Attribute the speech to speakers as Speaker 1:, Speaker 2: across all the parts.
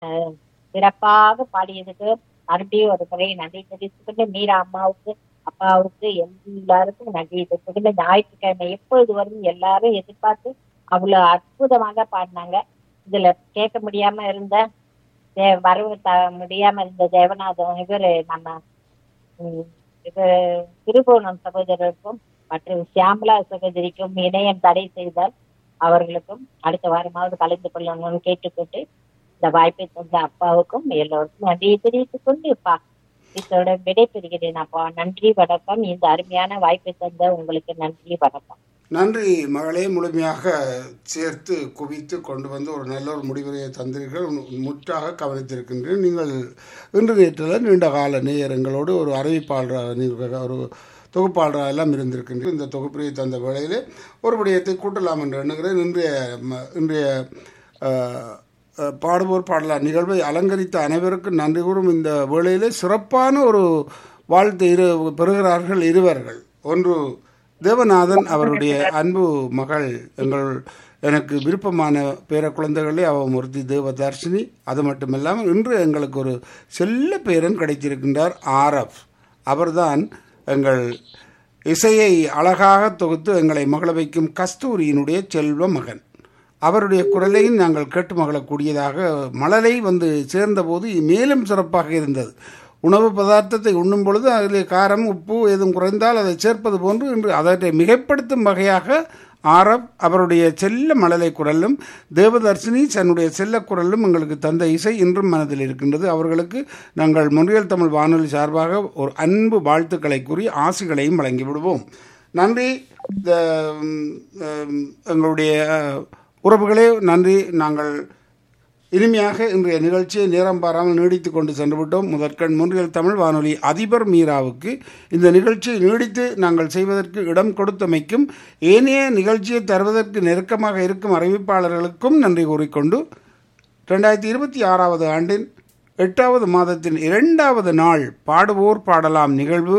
Speaker 1: அஹ், சிறப்பாக பாடியதுக்கு மறுபடியும் ஒரு முறை நன்றி தெரிவித்துக்கொண்டு மீரா அம்மாவுக்கு அப்பாவுக்கு எல்லாருக்கும் நன்றி தெரிவித்துக்கொண்டு ஞாயிற்றுக்கிழமை எப்பொழுது வரும் எல்லாரும் எதிர்பார்த்து அவ்வளவு அற்புதமாக பாடினாங்க இதுல கேட்க முடியாம இருந்த தே- வரவு த முடியாம இருந்த தேவநாதன் இவரு நம்ம உம், இது திருபுவனம் சகோதரருக்கும் மற்றும் சியாமலா சகோதரிக்கும் இணையம் தடை செய்தால் அவர்களுக்கும் அடுத்த வாரமாவது கலந்து கொள்ளணும்னு கேட்டுக்கொண்டு இந்த வாய்ப்பை தந்த அப்பாவுக்கும் எல்லோருக்கும் நன்றியை தெரிவித்துக் கொண்டு பா இதோட விடை பெறுகிறேன் அப்பா நன்றி வணக்கம் இந்த அருமையான வாய்ப்பை தந்த உங்களுக்கு நன்றி வணக்கம்
Speaker 2: நன்றி மகளே முழுமையாக சேர்த்து குவித்து கொண்டு வந்து ஒரு நல்ல ஒரு முடிவுரையை தந்தீர்கள் உன் முற்றாக கவனித்திருக்கின்றேன் நீங்கள் இன்று நேற்றில் நீண்ட கால நேயரங்களோடு ஒரு அறிவிப்பாளராக நீங்கள் ஒரு தொகுப்பாளராக எல்லாம் இருந்திருக்கின்றீர்கள் இந்த தொகுப்புரையை தந்த வேளையிலே ஒரு விடயத்தை கூட்டலாம் என்று எண்ணுகிறேன் இன்றைய ம- இன்றைய அஹ், அஹ், பாடுவோர் பாடலார் நிகழ்வை அலங்கரித்த அனைவருக்கும் நன்றி கூறும் இந்த வேளையிலே சிறப்பான ஒரு வாழ்த்து இரு பெறுகிறார்கள் இருவர்கள் ஒன்று தேவநாதன் அவருடைய அன்பு மகள் எங்கள் எனக்கு விருப்பமான பேர குழந்தைகளே அவன் ஒருத்தி தேவதர்ஷினி அது மட்டுமில்லாமல் இன்று எங்களுக்கு ஒரு செல்ல பேரன் கிடைத்திருக்கின்றார் ஆர்எஃப் அவர்தான் எங்கள் இசையை அழகாக தொகுத்து எங்களை மகள வைக்கும் கஸ்தூரியினுடைய செல்வ மகன் அவருடைய குரலையும் நாங்கள் கேட்டு மகளக்கூடியதாக மலரை வந்து சேர்ந்தபோது மேலும் சிறப்பாக இருந்தது உணவு பதார்த்தத்தை உண்ணும் பொழுது அதில் காரம் உப்பு ஏதும் குறைந்தால் அதை சேர்ப்பது போன்று இன்று அவற்றை மிகைப்படுத்தும் வகையாக ஆரப் அவருடைய செல்ல மழலை குரலும் தேவதர்ஷினி தன்னுடைய செல்ல குரலும் எங்களுக்கு தந்த இசை இன்றும் மனதில் இருக்கின்றது அவர்களுக்கு நாங்கள் முன்றியல் தமிழ் வானொலி சார்பாக ஒரு அன்பு வாழ்த்துக்களை கூறி ஆசிகளையும் வழங்கி விடுவோம் நன்றி இந்த, ம், ம், எங்களுடைய அஹ், உறவுகளே நன்றி நாங்கள் இனிமையாக இன்றைய நிகழ்ச்சியை நேரம் பாராமல் நீடித்து கொண்டு சென்று விட்டோம் முதற்கண் முன்றியல் தமிழ் வானொலி அதிபர் மீராவுக்கு இந்த நிகழ்ச்சியை நீடித்து நாங்கள் செய்வதற்கு இடம் கொடுத்தமைக்கும் ஏனைய நிகழ்ச்சியை தருவதற்கு நெருக்கமாக இருக்கும் அறிவிப்பாளர்களுக்கும் நன்றி கூறிக்கொண்டு ரெண்டாயிரத்தி இருபத்தி ஆறாவது ஆண்டின் எட்டாவது மாதத்தின் இரண்டாவது நாள் பாடுவோர் பாடலாம் நிகழ்வு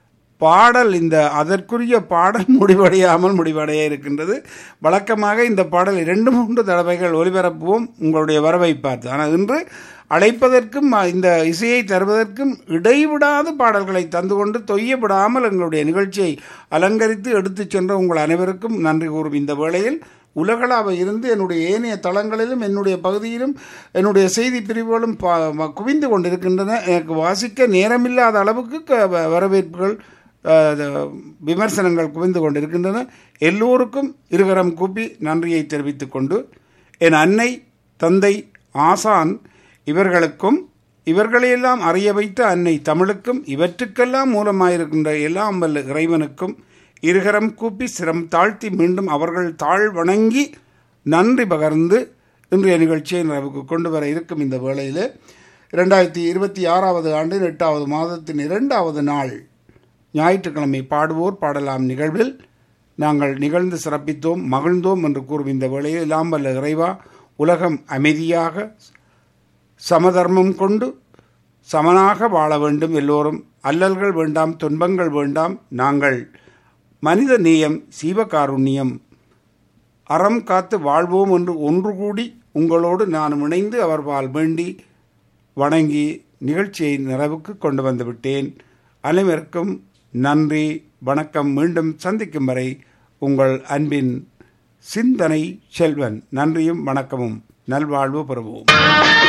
Speaker 2: பாடல் இந்த அதற்குரிய பாடல் முடிவடையாமல் முடிவடைய இருக்கின்றது வழக்கமாக இந்த பாடல் இரண்டு மூன்று தடவைகள் ஒலிபரப்புவோம் உங்களுடைய வரவை பார்த்து ஆனால் இன்று அழைப்பதற்கும் இந்த இசையை தருவதற்கும் இடைவிடாத பாடல்களை தந்து கொண்டு தொய்யப்படாமல் எங்களுடைய நிகழ்ச்சியை அலங்கரித்து எடுத்துச் சென்ற உங்கள் அனைவருக்கும் நன்றி கூறும் இந்த வேளையில் உலகளாவ இருந்து என்னுடைய ஏனைய தளங்களிலும் என்னுடைய பகுதியிலும் என்னுடைய செய்தி பிரிவுகளும் பா- ம- குவிந்து கொண்டிருக்கின்றன எனக்கு வாசிக்க நேரமில்லாத அளவுக்கு க- வ- வரவேற்புகள் அஹ், த- விமர்சனங்கள் குவிந்து கொண்டிருக்கின்றன எல்லோருக்கும் இருகரம் கூப்பி நன்றியை தெரிவித்துக் கொண்டு என் அன்னை தந்தை ஆசான் இவர்களுக்கும் இவர்களையெல்லாம் அறிய வைத்த அன்னை தமிழுக்கும் இவற்றுக்கெல்லாம் மூலமாயிருக்கின்ற எல்லாம் வல்ல இறைவனுக்கும் இருகரம் கூப்பி சிரம் தாழ்த்தி மீண்டும் அவர்கள் தாழ் வணங்கி நன்றி பகர்ந்து இன்றைய நிகழ்ச்சியை நிறைவுக்கு கொண்டு வர இருக்கும் இந்த வேளையில் இரண்டாயிரத்தி இருபத்தி ஆறாவது ஆண்டின் எட்டாவது மாதத்தின் இரண்டாவது நாள் ஞாயிற்றுக்கிழமை பாடுவோர் பாடலாம் நிகழ்வில் நாங்கள் நிகழ்ந்து சிறப்பித்தோம் மகிழ்ந்தோம் என்று கூறும் இந்த வேளையில் எல்லாம் வல்ல இறைவா உலகம் அமைதியாக சமதர்மம் கொண்டு சமனாக வாழ வேண்டும் எல்லோரும் அல்லல்கள் வேண்டாம் துன்பங்கள் வேண்டாம் நாங்கள் மனித நேயம் சீவகாருண்யம் அறம் காத்து வாழ்வோம் என்று ஒன்று கூடி உங்களோடு நான் இணைந்து அவர்பால் வேண்டி வணங்கி நிகழ்ச்சியை நிறைவுக்கு கொண்டு வந்து விட்டேன் அனைவருக்கும் நன்றி வணக்கம் மீண்டும் சந்திக்கும் வரை உங்கள் அன்பின் சிந்தனை செல்வன் நன்றியும் வணக்கமும் நல்வாழ்வு பெறுவோம்